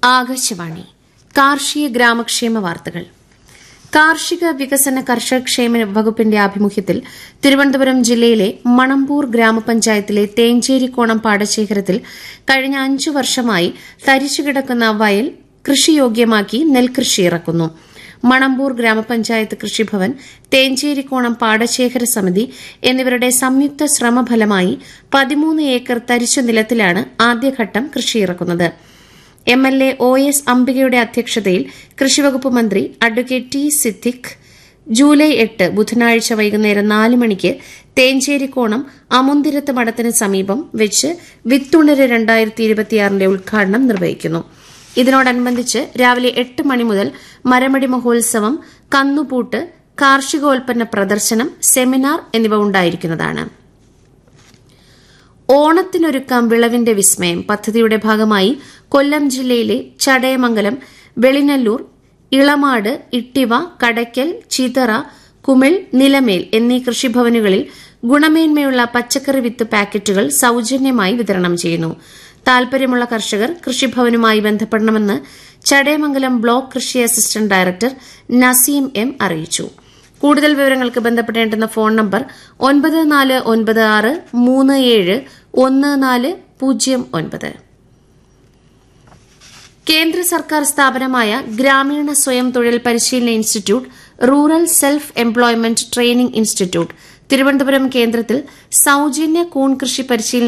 ആകാശവാണി കാർഷിക ഗ്രാമക്ഷേമ വാർത്തകൾ കാർഷിക വികസന കർഷകക്ഷേമ വകുപ്പിന്റെ ആഭിമുഖ്യത്തിൽ തിരുവനന്തപുരം ജില്ലയിലെ മണമ്പൂർ ഗ്രാമപഞ്ചായത്തിലെ തേഞ്ചേരിക്കോണം പാടശേഖരത്തിൽ കഴിഞ്ഞ അഞ്ചു വർഷമായി തരിച്ചുകിടക്കുന്ന വയൽ കൃഷിയോഗ്യമാക്കി നെൽകൃഷി ഇറക്കുന്നു മണമ്പൂർ ഗ്രാമപഞ്ചായത്ത് കൃഷിഭവൻ തേഞ്ചേരിക്കോണം പാടശേഖര സമിതി എന്നിവരുടെ സംയുക്ത ശ്രമഫലമായി പതിമൂന്ന് ഏക്കർ തരിശു നിലത്തിലാണ് ആദ്യഘട്ടം കൃഷിയിറക്കുന്നത് M L A O S അംബികയുടെ അധ്യക്ഷതയിൽ കൃഷിവകുപ്പ് മന്ത്രി അഡ്വക്കേറ്റ് ടി സിദ്ദിഖ് ജൂലൈ എട്ട് ബുധനാഴ്ച വൈകുന്നേരം നാല് മണിക്ക് തേഞ്ചേരിക്കോണം അമുന്തിരത്ത് മഠത്തിന് സമീപം വെച്ച് വിത്തുണര് രണ്ടായിരത്തി ഇരുപത്തിയാറിന്റെ ഉദ്ഘാടനം നിർവഹിക്കുന്നു ഇതിനോടനുബന്ധിച്ച് രാവിലെ എട്ട് മണി മുതൽ മരമടി മഹോത്സവം കന്നുപൂട്ട് കാർഷികോൽപ്പന്ന പ്രദർശനം സെമിനാർ എന്നിവ ഉണ്ടായിരിക്കുന്നതാണ് ഓണത്തിനൊരുക്കാം വിളവിന്റെ വിസ്മയം പദ്ധതിയുടെ ഭാഗമായി കൊല്ലം ജില്ലയിലെ ചടയമംഗലം വെളിനല്ലൂർ ഇളമാട് ഇട്ടിവ കടയ്ക്കൽ ചിതറ കുമിൾ നിലമേൽ എന്നീ കൃഷിഭവനുകളിൽ ഗുണമേന്മയുള്ള പച്ചക്കറി വിത്ത് പാക്കറ്റുകൾ സൌജന്യമായി വിതരണം ചെയ്യുന്നു താൽപര്യമുള്ള കർഷകർ കൃഷിഭവനുമായി ബന്ധപ്പെടണമെന്ന് ചടയമംഗലം ബ്ലോക്ക് കൃഷി അസിസ്റ്റന്റ് ഡയറക്ടർ നസീം എം അറിയിച്ചു കൂടുതൽ വിവരങ്ങൾക്ക് ബന്ധപ്പെടേണ്ടുന്ന ഫോൺ നമ്പർ ഒൻപത് നാല് ഒൻപത് ആറ് മൂന്ന് ഏഴ് ഒന്ന് നാല് പൂജ്യം ഒൻപത് കേന്ദ്ര സർക്കാർ സ്ഥാപനമായ ഗ്രാമീണ സ്വയം തൊഴിൽ പരിശീലന institute rural self employment training institute Thiruvananthapuram കേന്ദ്രത്തിൽ സൌജന്യ കൂൺ കൃഷി പരിശീലന